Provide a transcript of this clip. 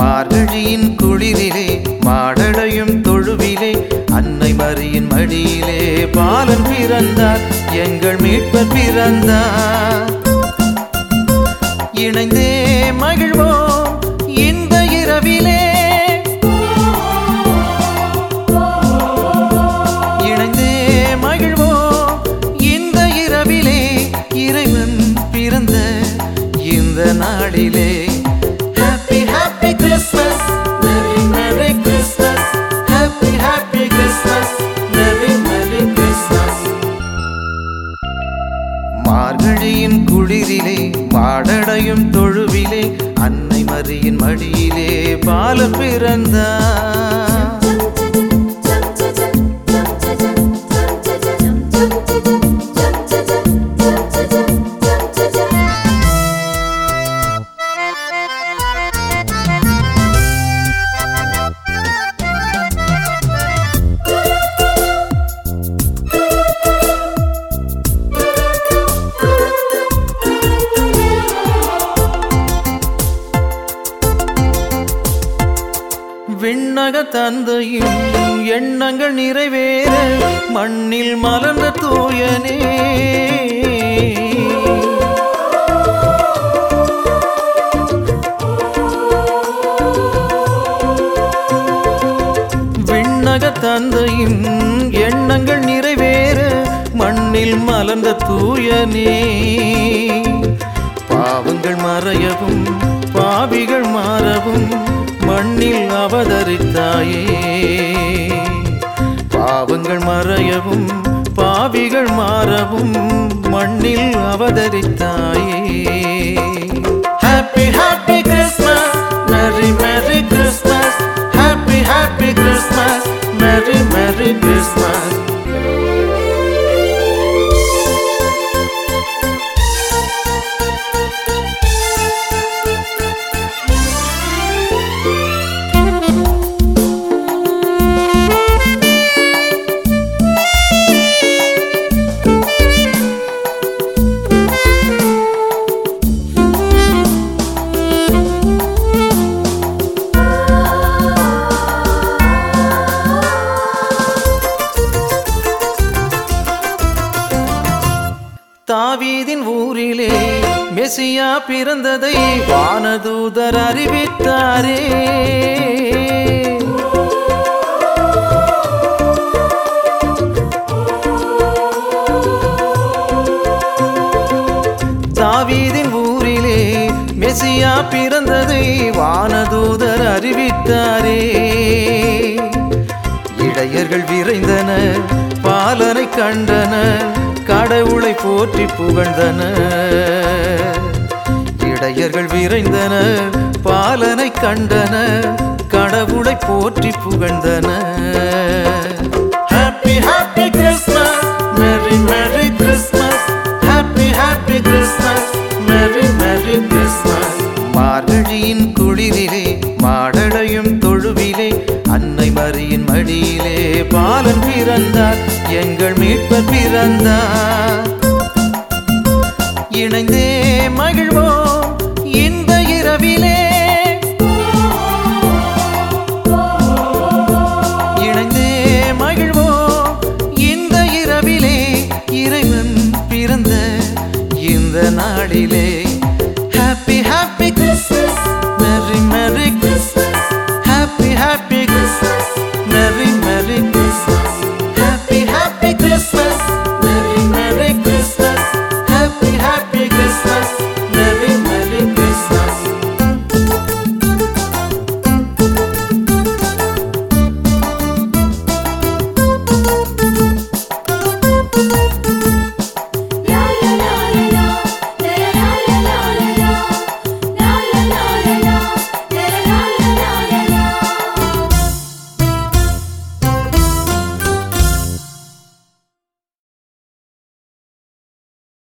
மார்கழியின் குளிரிலே மாடடையும் தொழுவிலே அன்னை மரியின் மடியிலே பாலன் பிறந்தார் எங்கள் மீட்பர் பிறந்தார் இணைந்தே மகிழ்வோம் இந்த இரவிலே இணைந்தே மகிழ்வோம் இந்த இரவிலே இறைவன் பிறந்த இந்த நாளிலே happy happy Christmas merry merry Christmas happy happy Christmas merry merry Christmas மார்கழியின் குளிரிலே மாடடையும் தொழுவிலே அன்னை மரியின் மடியிலே பால பிறந்தார் விண்ணக தந்தையும் எண்ணங்கள் நிறைவேற மண்ணில் மலர்ந்த தூயனே விண்ணக தந்தையும் எண்ணங்கள் நிறைவேற மண்ணில் மலர்ந்த தூயனே பாவங்கள் மறையவும் பாவிகள் மாறவும் மண்ணில் அவதரித்தாயே பாவங்கள் மறையவும் பாவிகள் மாறவும் மண்ணில் அவதரித்தாயே happy happy Christmas merry merry Christmas happy happy Christmas merry merry Christmas தாவீதின் ஊரிலே மெசியா பிறந்ததை வானதூதர் அறிவித்தாரே தாவீதின் ஊரிலே மெசியா பிறந்ததை வானதூதர் அறிவித்தாரே இடையர்கள் விரைந்தனர் பாலனை கண்டனர் கடவுளை போற்றி புகழ்ந்தனர் இடையர்கள் விரைந்தனர் பாலனை கண்டனர் கடவுளை போற்றி புகழ்ந்தனர் happy happy Christmas merry merry Christmas happy happy Christmas merry merry Christmas மார்கழியின் குளிரிலே மாடடையும் தொழுவிலே அன்னை மரியின் மடியிலே பாலன் பிறந்தார் எங்கள் மீட்பர் பிறந்தார் இணைந்தே மகிழ்வோம்